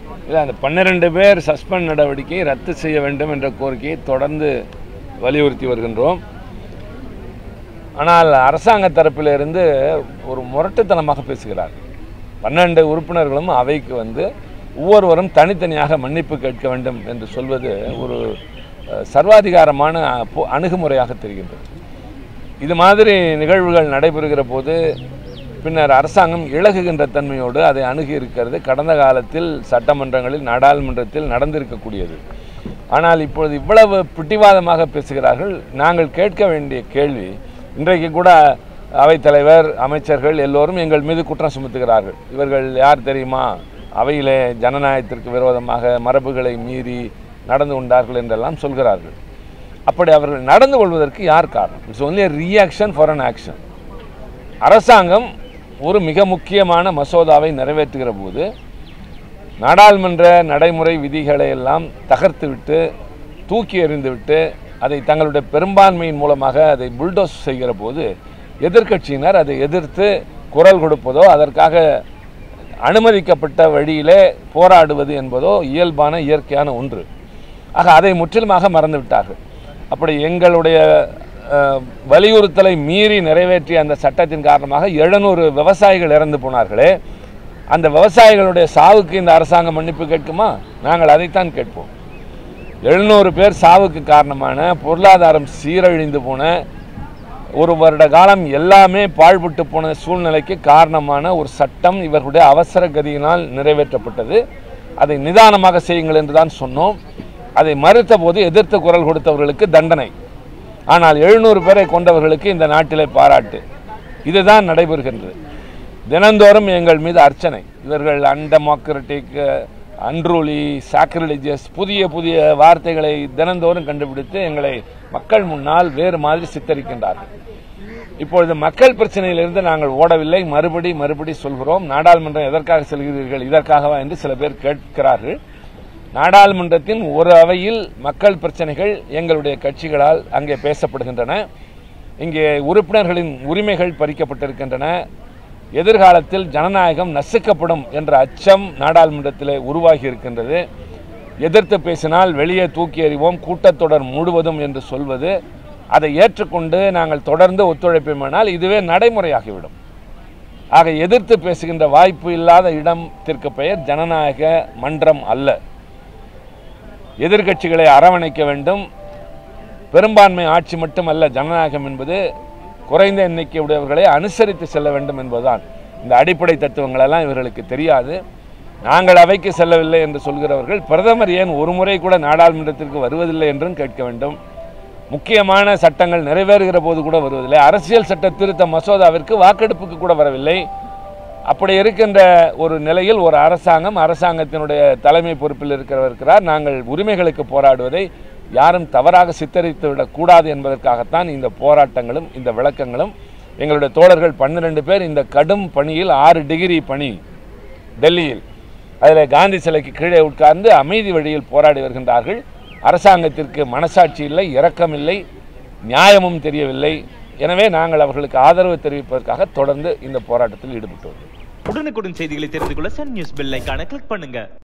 இல்லை அந்த பன்னிரெண்டு பேர் சஸ்பெண்ட் நடவடிக்கையை ரத்து செய்ய வேண்டும் என்ற கோரிக்கையை தொடர்ந்து வலியுறுத்தி வருகின்றோம் ஆனால் அரசாங்க தரப்பிலிருந்து ஒரு முரட்டுத்தனமாக பேசுகிறார் பன்னெண்டு உறுப்பினர்களும் அவைக்கு வந்து ஒவ்வொருவரும் தனித்தனியாக மன்னிப்பு கேட்க வேண்டும் என்று சொல்வது ஒரு அஹ், சர்வாதிகாரமான போ- அணுகுமுறையாக தெரிகின்றது இது மாதிரி நிகழ்வுகள் நடைபெறுகிற போது பின்னர் அரசாங்கம் இழகுகின்ற தன்மையோடு அதை அணுகி இருக்கிறது கடந்த காலத்தில் சட்டமன்றங்களில் நாடாளுமன்றத்தில் நடந்திருக்கக்கூடியது ஆனால் இப்பொழுது இவ்வளவு பிடிவாதமாக பேசுகிறார்கள் நாங்கள் கேட்க வேண்டிய கேள்வி இன்றைக்கு கூட அவைத்தலைவர் அமைச்சர்கள் எல்லோரும் எங்கள் மீது குற்றம் சுமத்துகிறார்கள் இவர்கள் யார் தெரியுமா அவையிலே ஜனநாயகத்திற்கு விரோதமாக மரபுகளை மீறி நடந்து கொண்டார்கள் என்றெல்லாம் சொல்கிறார்கள் அப்படி அவர்கள் நடந்து கொள்வதற்கு யார் காரணம் it's only reaction for an action அரசாங்கம் ஒரு மிக முக்கியமான மசோதாவை நிறைவேற்றுகிற போது நாடாளுமன்ற நடைமுறை விதிகளை எல்லாம் தகர்த்துவிட்டு தூக்கி எறிந்துவிட்டு அதை தங்களுடைய பெரும்பான்மையின் மூலமாக அதை புல்டோஸ் செய்கிற போது எதிர்க்கட்சியினர் அதை எதிர்த்து குரல் கொடுப்பதோ அதற்காக அனுமதிக்கப்பட்ட வழியிலே போராடுவது என்பதோ இயல்பான இயற்கையான ஒன்று ஆக அதை முற்றிலுமாக மறந்து விட்டார்கள் அப்படி எங்களுடைய அஹ், வலியுறுத்தலை மீறி நிறைவேற்றிய அந்த சட்டத்தின் காரணமாக எழுநூறு விவசாயிகள் இறந்து போனார்களே அந்த விவசாயிகளுடைய சாவுக்கு இந்த அரசாங்கம் மன்னிப்பு கேட்குமா நாங்கள் அதைத்தான் கேட்போம் எழுநூறு பேர் சாவுக்கு காரணமான பொருளாதாரம் சீரழிந்து போன ஒரு வருட காலம் எல்லாமே பாழ்பட்டு போன சூழ்நிலைக்கு காரணமான ஒரு சட்டம் இவர்களுடைய அவசர கதியினால் நிறைவேற்றப்பட்டது அதை நிதானமாக செய்யுங்கள் என்று தான் சொன்னோம் அதை மறுத்த போது எதிர்த்து குரல் கொடுத்தவர்களுக்கு தண்டனை ஆனால் எழுநூறு பேரை கொண்டவர்களுக்கு இந்த நாட்டிலே பாராட்டு இதுதான் நடைபெறுகின்றது தினந்தோறும் எங்கள் மீது அர்ச்சனை இவர்கள் அன்டெமோக்ரட்டிக் அன்ரூலி சாக்ரிலிஜியஸ் புதிய புதிய வார்த்தைகளை தினந்தோறும் கண்டுபிடித்து எங்களை மக்கள் முன்னால் வேறு மாதிரி சித்தரிக்கின்றார்கள் இப்பொழுது மக்கள் பிரச்சனையிலிருந்து நாங்கள் ஓடவில்லை மறுபடி மறுபடி சொல்கிறோம் நாடாளுமன்றம் எதற்காக செல்கிறீர்கள் இதற்காகவா என்று சில பேர் கேட்கிறார்கள் நாடாளுமன்றத்தின் ஒரு அவையில் மக்கள் பிரச்சனைகள் எங்களுடைய கட்சிகளால் அங்கே பேசப்படுகின்றன இங்கே உறுப்பினர்களின் உரிமைகள் பறிக்கப்பட்டிருக்கின்றன எதிர்காலத்தில் ஜனநாயகம் நசுக்கப்படும் என்ற அச்சம் நாடாளுமன்றத்திலே உருவாகி இருக்கின்றது எதிர்த்து பேசினால் வெளியே தூக்கி எறிவோம் கூட்டத்தொடர் முழுவதும் என்று சொல்வது அதை ஏற்றுக்கொண்டு நாங்கள் தொடர்ந்து ஒத்துழைப்போமானால் இதுவே நடைமுறையாகிவிடும் ஆக எதிர்த்து பேசுகின்ற வாய்ப்பு இல்லாத இடத்திற்கு பெயர் ஜனநாயக மன்றம் அல்ல எதிர்க்கட்சிகளை அரவணைக்க வேண்டும் பெரும்பான்மை ஆட்சி மட்டுமல்ல ஜனநாயகம் என்பது குறைந்த எண்ணிக்கை உடையவர்களை அனுசரித்து செல்ல வேண்டும் என்பதுதான் இந்த அடிப்படை தத்துவங்கள் எல்லாம் இவர்களுக்கு தெரியாது நாங்கள் அவைக்கு செல்லவில்லை என்று சொல்கிறவர்கள் பிரதமர் ஏன் ஒரு முறை கூட நாடாளுமன்றத்திற்கு வருவதில்லை என்றும் கேட்க வேண்டும் முக்கியமான சட்டங்கள் நிறைவேறுகிற போது கூட வருவதில்லை அரசியல் சட்ட திருத்த மசோதாவிற்கு வாக்கெடுப்புக்கு கூட வரவில்லை அப்படி இருக்கின்ற ஒரு நிலையில் ஒரு அரசாங்கம் அரசாங்கத்தினுடைய தலைமை பொறுப்பில் இருக்கிறவர் இருக்கிறார் நாங்கள் உரிமைகளுக்கு போராடுவதை யாரும் தவறாக சித்தரித்து விடக்கூடாது என்பதற்காகத்தான் இந்த போராட்டங்களும் இந்த விளக்கங்களும் எங்களுடைய தோழர்கள் பன்னிரண்டு பேர் இந்த கடும் பணியில் ஆறு டிகிரி பணி டெல்லியில் அதில் காந்தி சிலைக்கு கீழே உட்கார்ந்து அமைதி வழியில் போராடி வருகின்றார்கள் அரசாங்கத்திற்கு மனசாட்சி இல்லை இரக்கம் இல்லை நியாயமும் தெரியவில்லை எனவே நாங்கள் அவர்களுக்கு ஆதரவு தெரிவிப்பதற்காக தொடர்ந்து இந்த போராட்டத்தில் ஈடுபட்டு வருகிறோம் உடனுக்குடன் செய்திகளை தெரிந்து கொள்ள சன் நியூஸ் பெல் ஐகானை கிளிக் பண்ணுங்க